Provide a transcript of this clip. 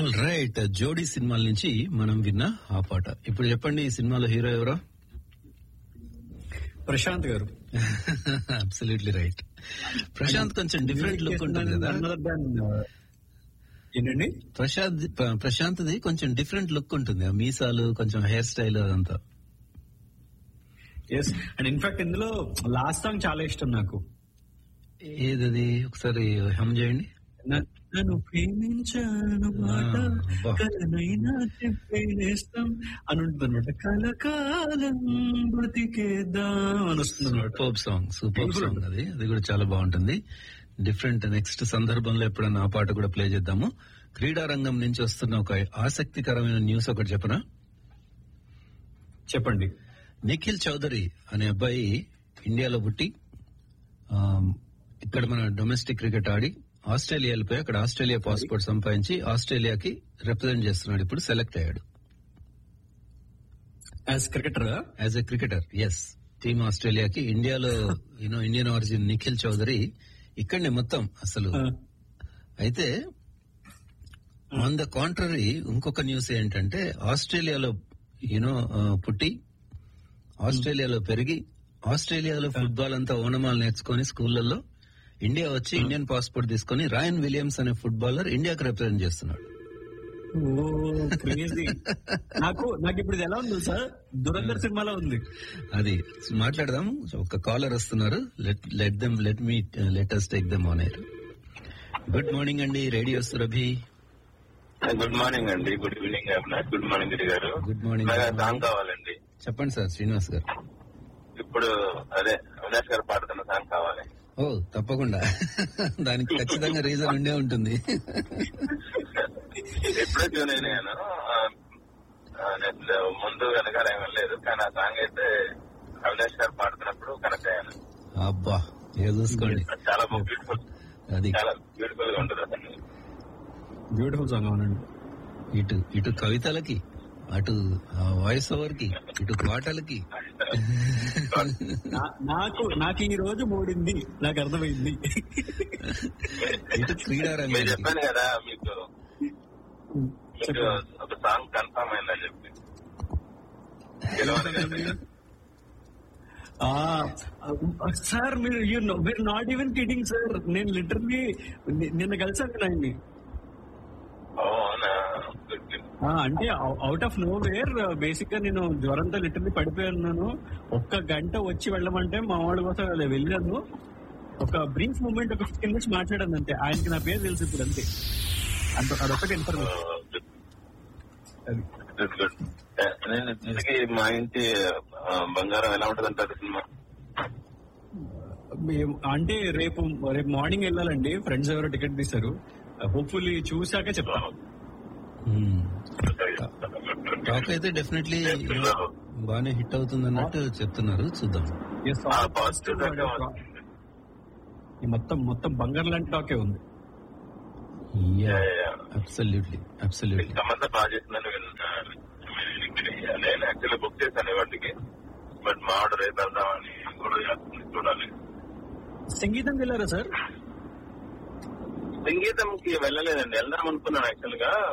All right జోడీ సినిమాల నుంచి మనం విన్న ఆ పాట ఇప్పుడు చెప్పండి ఈ సినిమాలో హీరో ఎవరో ప్రశాంత్ గారు అబ్సల్యూట్లీ రైట్ ప్రశాంత్ కొంచెం డిఫరెంట్ లుక్ ఉంటుంది కదా Another than, uh, ఏంటండి ప్రశాంత్ ప్రశాంత్ది కొంచెం డిఫరెంట్ లుక్ ఉంటుంది ఆ మీసాలు కొంచెం హెయిర్ స్టైల్ అదంతా ఎస్ అండ్ ఇన్ఫాక్ట్ ఇందులో లాస్ట్ సాంగ్ చాలా ఇష్టం నాకు ఏదది ఒకసారి హమ్ చేయండి న- నన్ను ప్రేమించాను మాట ఆ, అబ్బా. కలనైనా చెప్పేనేస్తాం అని ఉంటుంది అనమాట కలకాలం బ్రతికేద్దాం అని వస్తుంది అనమాట super song super Beautiful song అది అది కూడా చాలా బాగుంటుంది డిఫరెంట్ నెక్స్ట్ సందర్భంలో ఎప్పుడన్నా ఆ పాట కూడా ప్లే చేద్దాము క్రీడా రంగం నుంచి వస్తున్న ఒక ఆసక్తికరమైన న్యూస్ ఒకటి చెప్పనా చెప్పండి నిఖిల్ చౌదరి అనే అబ్బాయి ఇండియాలో పుట్టి ఆమ్, ఇక్కడ మన డొమెస్టిక్ క్రికెట్ ఆడి ఆస్ట్రేలియా వెళ్ళిపోయి అక్కడ ఆస్ట్రేలియా పాస్పోర్ట్ సంపాదించి ఆస్ట్రేలియాకి రిప్రజెంట్ చేస్తున్నాడు ఇప్పుడు సెలెక్ట్ అయ్యాడు as cricketer as a cricketer yes team ఆస్ట్రేలియాకి ఇండియాలో you know Indian origin Nikhil Chaudhary ఇక్కడనే మొత్తం అసలు అయితే ఆన్ ద కాంట్రరీ ఇంకొక న్యూస్ ఏంటంటే ఆస్ట్రేలియాలో యూనో పుట్టి ఆస్ట్రేలియాలో పెరిగి ఆస్ట్రేలియాలో ఫుట్బాల్ అంతా ఓనమాలు నేర్చుకుని స్కూళ్లలో ఇండియా వచ్చి ఇండియన్ పాస్పోర్ట్ తీసుకుని రాయన్ విలియమ్స్ అనే ఫుట్బాలర్ ఇండియాకి రిప్రజెంట్ చేస్తున్నాడు ఓ క్రేజీ నాకు నాకు ఇప్పుడు ఇది ఎలా ఉంది సార్ దురంధర్ సినిమాలో ఉంది అది మాట్లాడదాం ఒక కాలర్ వస్తున్నారు let let them let me let us take them on air good morning అండి రేడియో సురభి గుడ్ మార్నింగ్ అండి good evening Avinash good morning Giri garu Good morning. నాకు ఆ సాంగ్ కావాలండి చెప్పండి సార్ శ్రీనివాస్ గారు ఇప్పుడు అదే అవినాష్ గారు పాడుతున్న సాంగ్ కావాలి ఓ తప్పకుండా దానికి ఖచ్చితంగా రీజన్ ఉండే ఉంటుంది ఎప్పుడో ట్యూన్ అయినాను ఆ, ఆ, నేను ముందు వెనకాల ఏమీ లేదు కానీ ఆ సాంగ్ అయితే అవినాష్ గారు పాడుతున్నప్పుడు కనెక్ట్ అయ్యాను అబ్బా ఏ చూసుకోండి అది చాలా బ్యూటిఫుల్ అది చాలా బ్యూటిఫుల్ గా ఉంటుంది అసలు బ్యూటిఫుల్ సాంగ్ అవునండి ఇటు ఇటు కవితలకి అటు వాయిస్ ఓవర్ కి ఇటు పాటలకి నా- నాకు నాకు ఈ రోజు మూడింది నాకు అర్థమైంది ఇటు క్రీడా మీరు రంగానికి చెప్పాను కదా మీకు మీకు ఒక సాంగ్ కన్ఫర్మ్ అయిందని చెప్పి గెలవాలి కదా. సార్ మీరు యూ నో మీరు నాట్ ఈవెన్ కిడింగ్ సార్ నేను లిటరలీ నిన్న కలిసాను ఆయన్ని ఓ, అవునా Good, good. ఆ, అంటే out of nowhere basic గా నేను జ్వరంతో లిటరలీ పడిపోయాను ఒక్క గంట వచ్చి వెళ్ళమంటే మా వాళ్ళ కోసం అలా వెళ్ళాను ఒక బ్రీఫ్ మూమెంట్ ఒక ఫిఫ్టీన్ మినిట్స్ మాట్లాడాను అంతే ఆయనకి నా పేరు తెలుసు ఇప్పుడు అంతే అంత అదొకటి ఇన్ఫర్మేషన్ అది గుడ్ గుడ్ నేను ఇంతకీ మా ఇంటి ఆ, బంగారం ఎలా ఉంటుంది అంటారు సినిమా మేము అంటే రేపు రేపు మార్నింగ్ వెళ్ళాలండి ఫ్రెండ్స్ ఎవరో టికెట్ తీశారు హోప్ఫుల్లీ చూశాక చెప్తాను టాక్ అయితే డెఫినెట్లీ బాగానే హిట్ అవుతుంది అన్నట్టు చెప్తున్నారు చూద్దాం Yes, ఆ, all positive positive గా గా ఈ మొత్తం మొత్తం బంగారు లాంటి టాకే ఉంది అబ్సల్యూట్లీ అబ్సల్యూట్లీ సంబంధ బాగా చేసిందని విన్నాను. నేను యాక్చువల్లీ బుక్ చేశాను వాటికి బట్ మా ఆర్డర్ రేపు వెళ్దామని కూడా చేస్తుంది చూడాలి సంగీతం వెళ్ళారా సార్ సంగీతంకి వెళ్ళలేదండి వెళ్దాం అనుకున్నాను యాక్చువల్ గా